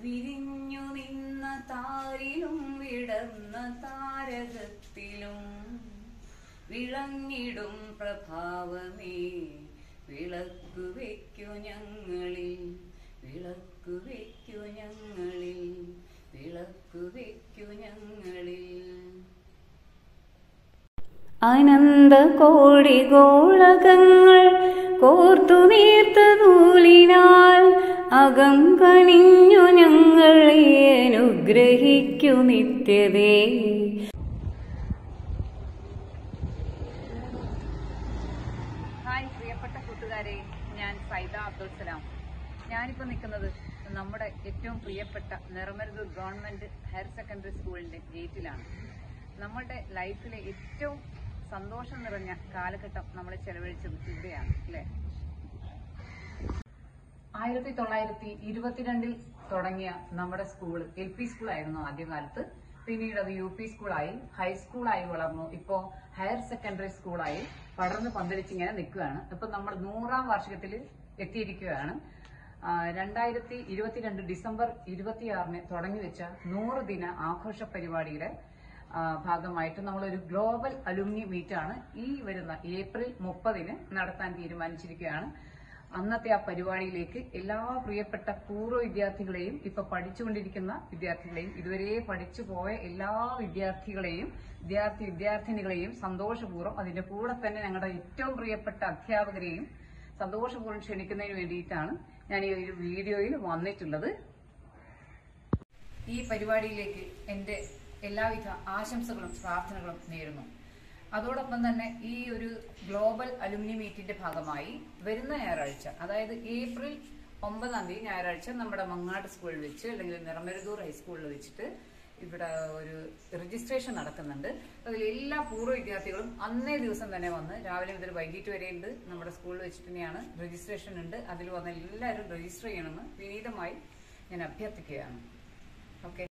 വിരിഞ്ഞു നിന്ന താരിലും വിടർന്ന താരകത്തിലും വിളങ്ങിടും പ്രഭാവമേ വിളക്കു വയ്ക്കു ഞങ്ങളിൽ വിളക്കു വയ്ക്കു ഞങ്ങളിൽ വിളക്കു വയ്ക്കു ഞങ്ങളിൽ അനന്ത കോടി ഗോളകങ്ങൾ കോർത്തു നീർത്ത നൂലിനാൽ അകം കനിഞ്ഞു ഞങ്ങളെ അനുഗ്രഹിക്കു നിത്യതേ ഹായ് പ്രിയപ്പെട്ട കൂട്ടുകാരെ ഞാൻ സൈദ അബ്ദുൽ സലാം ഞാനിപ്പോൾ നിൽക്കുന്നത് നമ്മുടെ ഏറ്റവും പ്രിയപ്പെട്ട നിറമരുതൂർ ഗവൺമെന്റ് ഹയർ സെക്കൻഡറി സ്കൂളിന്റെ ഗേറ്റിലാണ് നമ്മളുടെ ലൈഫിലെ ഏറ്റവും സന്തോഷം നിറഞ്ഞ കാലഘട്ടം നമ്മൾ ചെലവഴിച്ചത് ഇവിടെയാണ് അല്ലേ ആയിരത്തി തൊള്ളായിരത്തി ഇരുപത്തിരണ്ടിൽ തുടങ്ങിയ നമ്മുടെ സ്കൂൾ എൽ പി സ്കൂളായിരുന്നു ആദ്യകാലത്ത് പിന്നീട് അത് യു പി സ്കൂളായി ഹൈസ്കൂളായി വളർന്നു ഇപ്പോ ഹയർ സെക്കൻഡറി സ്കൂളായി പടർന്ന് പന്തലിച്ചിങ്ങനെ നിൽക്കുകയാണ് ഇപ്പൊ നമ്മൾ നൂറാം വാർഷികത്തിൽ എത്തിയിരിക്കുകയാണ് ആ, രണ്ടായിരത്തി ഇരുപത്തിരണ്ട് ഡിസംബർ ഇരുപത്തിയാറിന് തുടങ്ങി വെച്ച നൂറ് ദിന ആഘോഷ പരിപാടിയുടെ ആ, ഭാഗമായിട്ട് നമ്മളൊരു ഗ്ലോബൽ അലുമിനി മീറ്റാണ് ഈ വരുന്ന ഏപ്രിൽ മുപ്പതിന് നടത്താൻ തീരുമാനിച്ചിരിക്കുകയാണ് അന്നത്തെ ആ പരിപാടിയിലേക്ക് എല്ലാ പ്രിയപ്പെട്ട പൂർവ്വ വിദ്യാർത്ഥികളെയും ഇപ്പൊ പഠിച്ചുകൊണ്ടിരിക്കുന്ന വിദ്യാർത്ഥികളെയും ഇതുവരെ പഠിച്ചു പോയ എല്ലാ വിദ്യാർത്ഥികളെയും വിദ്യാർത്ഥി വിദ്യാർത്ഥിനികളെയും സന്തോഷപൂർവ്വം അതിന്റെ കൂടെ തന്നെ ഞങ്ങളുടെ ഏറ്റവും പ്രിയപ്പെട്ട അധ്യാപകരെയും സന്തോഷപൂർവ്വം ക്ഷണിക്കുന്നതിന് വേണ്ടിയിട്ടാണ് ഞാൻ ഈ ഒരു വീഡിയോയിൽ വന്നിട്ടുള്ളത് ഈ പരിപാടിയിലേക്ക് എന്റെ എല്ലാവിധ ആശംസകളും പ്രാർത്ഥനകളും നേരുന്നു അതോടൊപ്പം തന്നെ ഈ ഒരു ഗ്ലോബൽ അലുമിനി മീറ്റിന്റെ ഭാഗമായി വരുന്ന ഞായറാഴ്ച അതായത് ഏപ്രിൽ ഒമ്പതാം തീയതി ഞായറാഴ്ച നമ്മുടെ മങ്ങാട് സ്കൂളിൽ വെച്ച് അല്ലെങ്കിൽ നിറമരുതൂർ ഹൈസ്കൂളിൽ വെച്ചിട്ട് ഇവിടെ ഒരു രജിസ്ട്രേഷൻ നടക്കുന്നുണ്ട് അതിൽ എല്ലാ പൂർവ്വ വിദ്യാർത്ഥികളും അന്നേ ദിവസം തന്നെ വന്ന് രാവിലെ മുതൽ വൈകിട്ട് വരെയുണ്ട് നമ്മുടെ സ്കൂളിൽ വെച്ചിട്ട് തന്നെയാണ് രജിസ്ട്രേഷൻ ഉണ്ട് അതിൽ വന്ന് എല്ലാവരും രജിസ്റ്റർ ചെയ്യണമെന്ന് വിനീതമായി ഞാൻ അഭ്യർത്ഥിക്കുകയാണ് ഓക്കെ